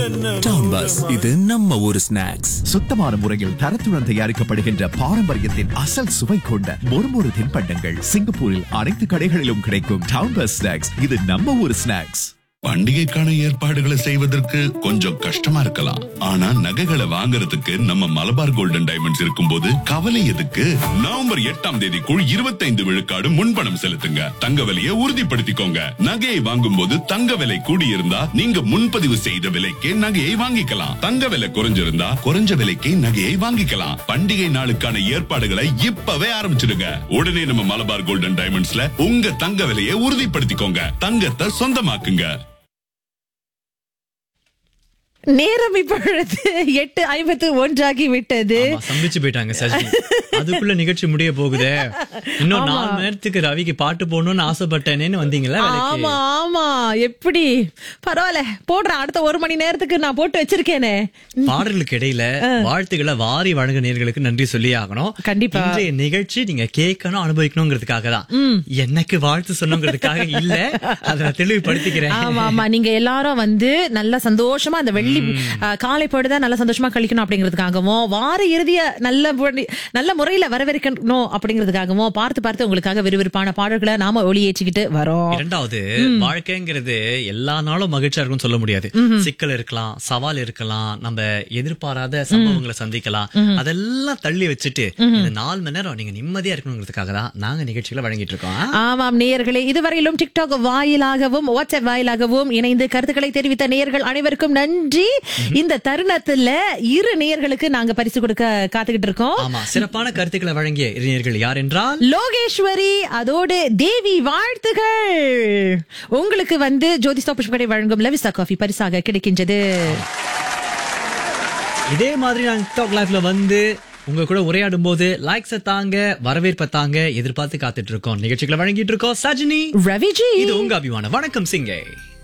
Town bus இது நம்ம ஊரு ஸ்நாக்ஸ் சுத்தமான முறையில் தரத்துடன் தயாரிக்கப்படுகின்ற பாரம்பரியத்தின் அசல் சுவை கொண்ட மொறுமொறு தின்பண்டங்கள் சிங்கப்பூரில் அனைத்து கடைகளிலும் கிடைக்கும் டவுன் பஸ் ஸ்நாக்ஸ் இது நம்ம ஊர் ஸ்நாக்ஸ் பண்டிகைக்கான ஏற்பாடுகளை செய்வதற்கு கொஞ்சம் கஷ்டமா இருக்கலாம் ஆனா நகைகளை வாங்குறதுக்கு நம்ம மலபார் கோல்டன் டைமண்ட்ஸ் இருக்கும்போது கவலை எதுக்கு நவம்பர் எட்டாம் தேதிக்குள் இருபத்தைந்து விழுக்காடு முன்பணம் செலுத்துங்க தங்க விலையை உறுதிப்படுத்திக்கோங்க நகையை வாங்கும் போது தங்க விலை கூடியிருந்தா நீங்க முன்பதிவு செய்த விலைக்கே நகையை வாங்கிக்கலாம் தங்க விலை குறைஞ்சிருந்தா குறைஞ்ச விலைக்கே நகையை வாங்கிக்கலாம் பண்டிகை நாளுக்கான ஏற்பாடுகளை இப்பவே ஆரம்பிச்சிடுங்க உடனே நம்ம மலபார் கோல்டன் டைமண்ட்ஸ்ல உங்க தங்க விலையை உறுதிப்படுத்திக்கோங்க தங்கத்தை சொந்தமாக்குங்க நேரம் இப்பொழுது எட்டு ஐம்பத்து ஒன்றாகி விட்டது ஆமா, சம்பிச்சு போயிட்டாங்க சஜினி அதுக்குள்ள நிகழ்ச்சி முடிய போகுதே இன்னும் நாலு மணி நேரத்துக்கு ரவிக்கு பாட்டு போடணும்னு ஆசைப்பட்டேனேன்னு வந்தீங்களா வேலைக்கு ஆமா ஆமா எப்படி பரவாயில்ல போடுறேன் அடுத்த ஒரு மணி நேரத்துக்கு நான் போட்டு வச்சிருக்கேனே பாடல்களுக்கு இடையில வாழ்த்துக்களை வாரி வழங்க நேர்களுக்கு நன்றி சொல்லி ஆகணும் கண்டிப்பா. இன்றைய நிகழ்ச்சி நீங்க கேட்கணும் அனுபவிக்கணுங்கிறதுக்காக தான் எனக்கு வாழ்த்து சொன்னோங்கிறதுக்காக இல்ல அதை நான் தெளிவுபடுத்திக்கிறேன் ஆமா ஆமா நீங்க எல்லாரும் வந்து நல்ல சந்தோஷமா அந்த வெள்ளி அஹ், காலை பொழுத நல்ல சந்தோஷமா கழிக்கணும் அப்படிங்கிறதுக்காகவும் வார இறுதிய நல்ல படி- நல்ல முறையில வரவேற்கணும் அப்படிங்கிறதுக்காகவும் பார்த்து பார்த்து உங்களுக்காக விறுவிறுப்பான பாடல்களை நாம ஒளியேற்றிக்கிட்டு வரோம் இரண்டாவது வாழ்க்கைங்கிறது எல்லா நாளும் மகிழ்ச்சியா இருக்கும்னு சொல்ல முடியாது சிக்கல் இருக்கலாம் சவால் இருக்கலாம் நம்ம எதிர்பாராத சம்பவங்களை சந்திக்கலாம் அதெல்லாம் தள்ளி வச்சுட்டு இந்த நாலு மணி நேரம் நீங்க நிம்மதியா இருக்கணுங்கிறதுக்காக தான் நாங்க நிகழ்ச்சிகளை வழங்கிட்டு இருக்கோம் ஆமாம் நேயர்களே இதுவரையிலும் டிக்டாக் வாயிலாகவும் வாட்ஸ்அப் வாயிலாகவும் இணைந்து கருத்துக்களை தெரிவித்த நேயர்கள் அனைவருக்கும் நன்றி இந்த தருணத்துல இரு நேயர்களுக்கு நாங்க பரிசு கொடுக்க காத்துக்கிட்டு இருக்கோம் ஆமா சிறப்பான கருத்துக்களை வழங்கிய இளைஞர்கள் யார் என்றால் லோகேஸ்வரி அதோடு தேவி வாழ்த்துகள் உங்களுக்கு வந்து ஜோதிஸ்தா புஷ்பகடை வழங்கும் லவிஸ்தா காஃபி பரிசாக கிடைக்கின்றது இதே மாதிரி நாங்க டிக்டாக் லைஃப்ல வந்து உங்க கூட உரையாடும் போது லைக்ஸ தாங்க வரவேற்பை தாங்க எதிர்பார்த்து காத்துட்டு இருக்கோம் நிகழ்ச்சிகளை வழங்கிட்டு இருக்கோம் சஜினி ரவிஜி இது உங்க அபிமான வணக்கம் சிங்கை